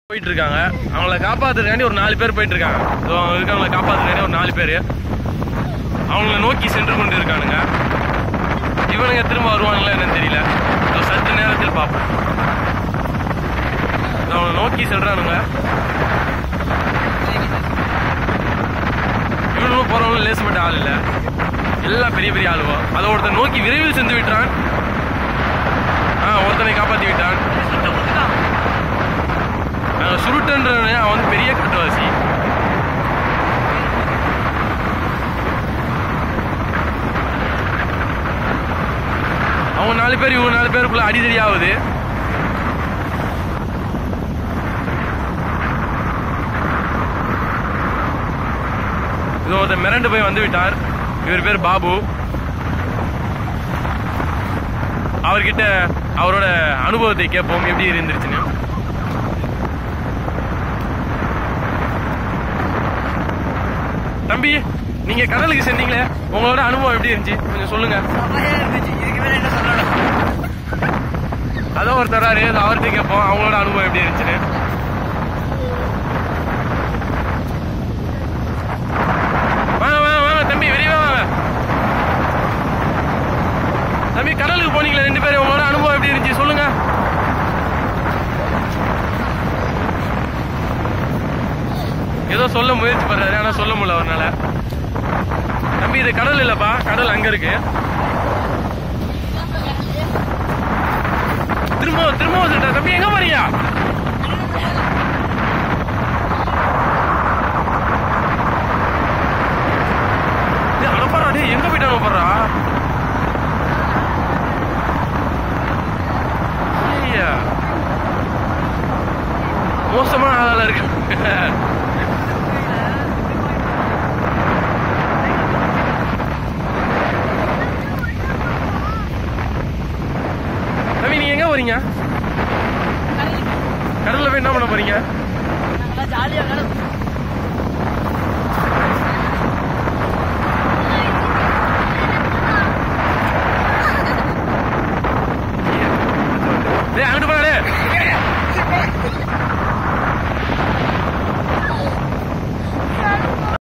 போயிட்டு இருக்காங்க அவங்கள காப்பாத்துறதுக்காண்டி ஒரு நாலு பேர் போயிட்டு இருக்காங்க இதோ இருக்கவங்கள காப்பாத்துறதுக்காண்டி ஒரு நாலு பேர் அவங்கள நோக்கி சென்று கொண்டு இருக்கானுங்க இவனுங்க திரும்ப வருவாங்களா என்னன்னு தெரியல இதோ சற்று நேரத்தில் பார்ப்போம் இதோ அவங்கள நோக்கி செல்றானுங்க இவனும் போறவங்களும் லேசுப்பட்ட ஆள் இல்ல எல்லாம் பெரிய பெரிய ஆளுவோ அதை ஒருத்தன் நோக்கி விரைவில் சென்று விட்டான் ஆ ஒருத்தனை காப்பாத்தி விட்டான் நாங்கள் சுருட்டன்றவனே அவன் வந்து பெரிய கட்டுவாசி அவங்க நாலு பேர் இவங்க நாலு பேருக்குள்ள அடிதடி ஆகுது இது ஒருத்தர் மிரண்டு போய் வந்து விட்டார் இவர் பேர் பாபு அவர்கிட்ட அவரோட அனுபவத்தை கேட்போம் எப்படி இருந்துருச்சுன்னு தம்பி நீங்க கடலுக்கு சென்றீங்களே உங்களோட அனுபவம் எப்படி இருந்துச்சு கொஞ்சம் சொல்லுங்க செமையா இருந்துச்சு இதுக்கு மேல என்ன சொல்லணும் அதான் ஒரு தராரு அது அவர்கிட்ட கேட்போம் அவங்களோட அனுபவம் எப்படி இருந்துச்சுன்னு வாங்க வாங்க வாங்க தம்பி விரைவா வாங்க தம்பி கடலுக்கு போனீங்களே ரெண்டு பேரும் உங்களோட அனுபவம் எப்படி இருந்துச்சு சொல்லுங்க ஏதோ சொல்ல முயற்சி பண்றாரு ஆனா சொல்ல முடியல அவர்னால தம்பி இது கடல் இல்லப்பா கடல் அங்க இருக்கு திரும்ப திரும்ப வந்துட்டா தம்பி எங்க போறீங்க டேய், அனுப்புறா டேய் எங்க போயிட்டு அனுப்புறா ஐயா மோசமான ஆளால இருக்கு தம்பி நீங்க எங்க போறீங்க கடல்ல போய் என்ன பண்ண போறீங்க நாங்கெல்லாம் ஜாலியா கடல்